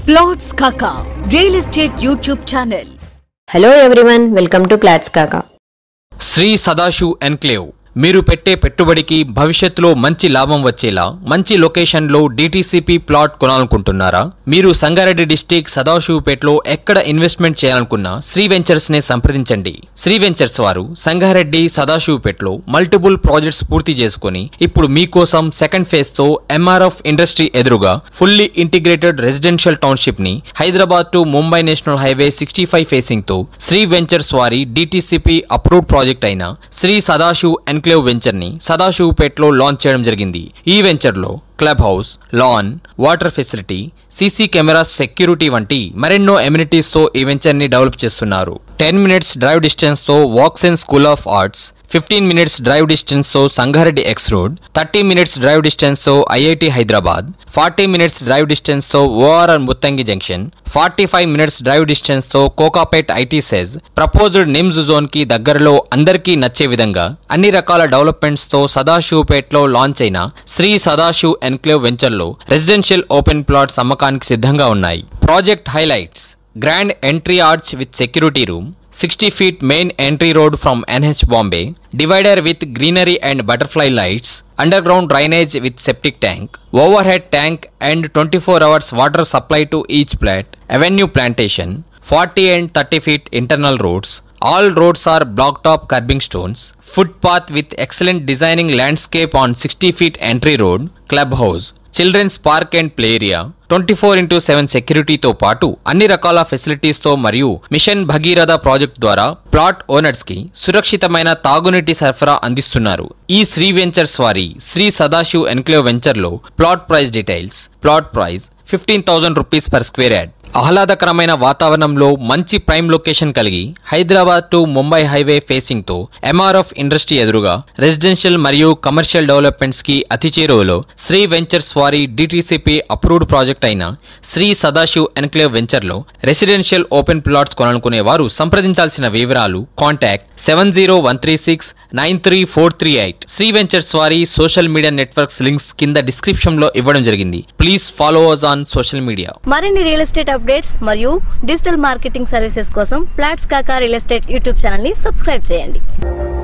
plots Kaka real estate YouTube channel hello everyone welcome to plots Kaka Shri Sadashiv enclave మీరు పెట్టే పెట్టుబడికి భవిష్యత్తులో మంచి లాభం వచ్చేలా మంచి లొకేషన్లో డిటిసిపి ప్లాట్ కొనాలనుకుంటున్నారా మీరు సంగారెడ్డి డిస్టిక్ సదాశివపేటలో ఎక్కడ ఇన్వెస్ట్మెంట్ చేయాలనుకున్నా శ్రీ వెంచర్స్ నే సంప్రదించండి శ్రీ వెంచర్స్ వారు సంగారెడ్డి సదాశివపేటలో మల్టిపుల్ ప్రాజెక్ట్స్ పూర్తి చేసుకుని ఇప్పుడు మీకోసం సెకండ్ ఫేజ్ తో ఎంఆర్ఎఫ్ ఇండస్ట్రీ ఎదురుగా ఫుల్లీ ఇంటిగ్రేటెడ్ రెసిడెన్షియల్ టౌన్షిప్ ని Hyderabad to Mumbai national highway sixty five facing తో శ్రీ వెంచర్స్ వారి డిటిసిపి అప్రూవ్డ్ ప్రాజెక్ట్ అయిన శ్రీ సదాశివ్ ఎన్క్లేవ్ వెంచర్ ని సదాశివపేటలో లాంచ్ చేయడం జరిగింది ఈ వెంచర్ లో club house lawn water facility CC cameras security వంటి మరెన్నో ఎమ్యూనిటీస్ తో ఈ వెంచర్ ని డెవలప్ చేస్తున్నారు టెన్ మినిట్స్ డ్రైవ్ డిస్టెన్స్ తో Woxsen school of arts fifteen minutes drive distance తో Sangareddy X road thirty minutes drive distance తో IIT Hyderabad forty minutes drive distance తో ORR Muthangi junction forty five minutes drive distance తో Kokapet IT SEZ proposed NIMS zone కి దగ్గరలో అందరికీ నచ్చే విధంగా అన్ని రకాల డెవలప్మెంట్స్ తో సదాశివపేటలో లాంచ్ అయిన శ్రీ సదాశివ్ ఎన్క్లేవ్ వెంచర్ లో రెసిడెన్షియల్ ఓపెన్ ప్లాట్స్ అమ్మకానికి సిద్ధంగా ఉన్నాయి project highlights grand entry arch with security room sixty feet main entry road from NH Bombay divider with greenery and butterfly lights underground drainage with septic tank overhead tank and twenty four hours water supply to each plot avenue plantation forty and thirty feet internal roads all roads are black top curbing stones footpath with excellent designing landscape on sixty feet entry road club house children's park and play area twenty four into seven సెక్యూరిటీతో పాటు అన్ని రకాల ఫెసిలిటీస్తో మరియు mission Bhagiratha project ద్వారా plot owners కి సురక్షితమైన తాగునీటి సరఫరా అందిస్తున్నారు ఈ శ్రీ వెంచర్స్ వారి శ్రీ సదాశివ్ ఎన్క్లేవ్ వెంచర్లో plot price details plot price fifteen thousand rupees per square yard ఆహ్లాదకరమైన వాతావరణంలో మంచి ప్రైమ్ లొకేషన్ కలిగి Hyderabad to Mumbai highway facing తో ఎంఆర్ఎఫ్ ఇండస్ట్రీ ఎదురుగా రెసిడెన్షియల్ మరియు కమర్షియల్ డెవలప్మెంట్స్ కి అతి చేరువలో శ్రీ వెంచర్స్ వారి డిటిసిపి అప్రూవ్డ్ ప్రాజెక్ట్ అయిన శ్రీ సదాశివ్ ఎన్క్లేవ్ వెంచర్ లో రెసిడెన్షియల్ ఓపెన్ ప్లాట్స్ కొనాలనుకునే వారు సంప్రదించాల్సిన వివరాలు contact seven zero one three six nine three four three eight Sri ventures వారి సోషల్ మీడియా నెట్వర్క్స్ లింక్స్ కింద డిస్క్రిప్షన్ లో ఇవ్వడం జరిగింది please follow us on social media మరిన్ని రియల్ ఎస్టేట్ అప్డేట్స్ మరియు డిజిటల్ మార్కెటింగ్ సర్వీసెస్ కోసం plots Kaka real estate YouTube channel ని subscribe చేయండి